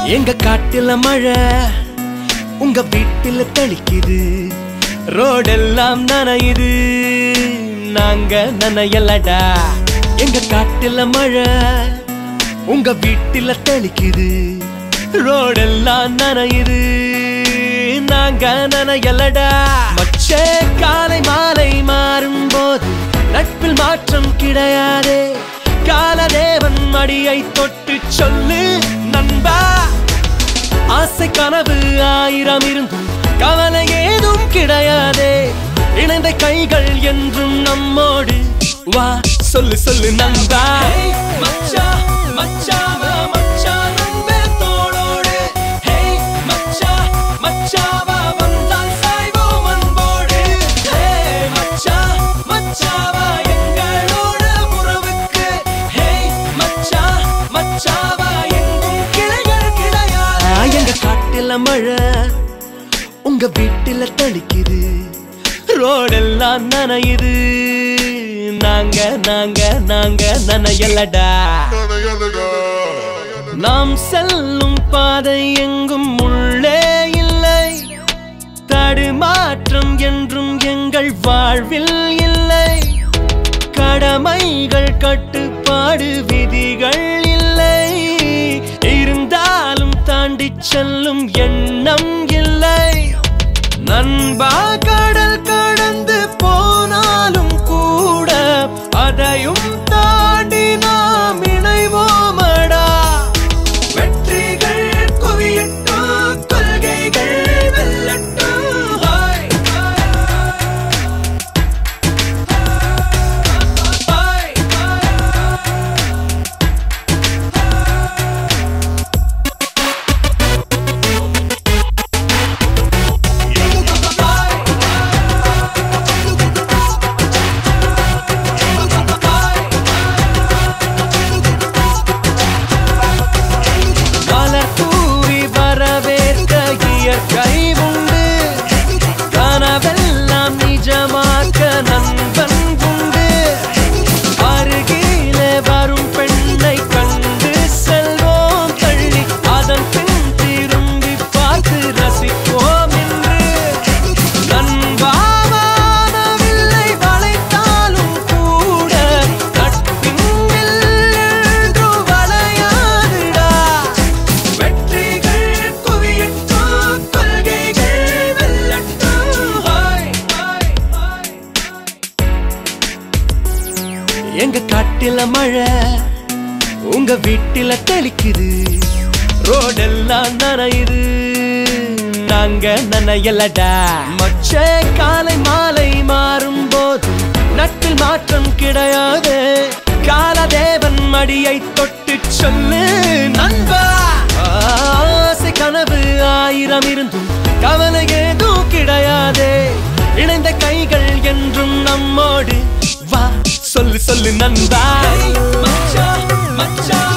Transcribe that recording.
எங்க காட்டுல மழை உங்க வீட்டுல தெளிக்குது ரோடெல்லாம் நனையுது நாங்க நனையலடா எங்க காட்டுல மழை உங்க வீட்டுல தெளிக்குது ரோடெல்லாம் நனையுது நாங்க நனையலடா மச்சே காலை மாலை மாறும் போது நட்பில் மாற்றம் கிடையாதே காலதேவன் மடியை தொட்டு சொல்லு நண்பா ஆசை கனவு ஆயிரம் இருந்தும் கவலை ஏதும் கிடையாதே இணைந்த கைகள் என்றும் நம்மோடு வா சொல்லு சொல்லு நண்பா மச்சா மச்சாவா மச்சா நண்பே தோளோடு ஹேய் மச்சா மச்சாவா வந்தால் சாய்வோம் அன்போடு ஹேய் மச்சா மச்சாவா எங்களோட உறவுக்கு ஹேய் மச்சா மச்சாவா எங்கும் கிளைகள் கிடையாது எங்க காட்டுல மழை உங்க வீட்டுல தளிக்குது ரோடெல்லாம் நனையுது நாங்க நாங்க நாங்க நனையலடா நாம் செல்லும் பாதை எங்கும் உள்ளே இல்லை தடுமாற்றம் என்றும் எங்கள் வாழ்வில் இல்லை கடமைகள் கட்டுப்பாடு விதிகள் இல்லை இருந்தாலும் தாண்டி செல்லும் எண்ணம் இல்லை நண்பா கடல் கடந்து போனாலும் கூட அதையும் தாண்டி நாம் இணைவோமடா வெற்றிகள் குவியட்டும் கொள்கைகள் வெல்லட்டும் ஹாய் ஹாய் மலர் தூவி வரவேற்க இயற்கை உண்டு கனவெல்லாம் நிஜமாக்க நண்பன் உண்டு அருகிலே வரும் பெண்ணை கண்டு செல்வோம் தள்ளி அதன் பின் திரும்பி பார்த்து ரசிப்போம் என்று நண்பாவானவில்லை வளைத்தாலும் கூட நட்பின் என்று வளையாதுடா வெற்றிகள் குவியட்டும் கொள்கைகள் வெல்லட்டும் ஹாய் ஹாய் ஹாய் எங்க காட்டுல மழை உங்க வீட்டுல தெளிக்குது ரோடெல்லாம் நனையுது நாங்க நனையலடா மச்சே காலை மாலை மாறும் போது நட்டில் மாற்றம் கிடையாது காலதேவன் மடியை தொட்டு சொல்லு நண்பா ஆசை கனவு ஆயிரம் இருந்தும் கவலை ஏதும் கிடையாதே இணைந்த கைகள் என்றும் நம்மோடு வா சொல்லு சொல்லு நண்பா மச்சா மச்சா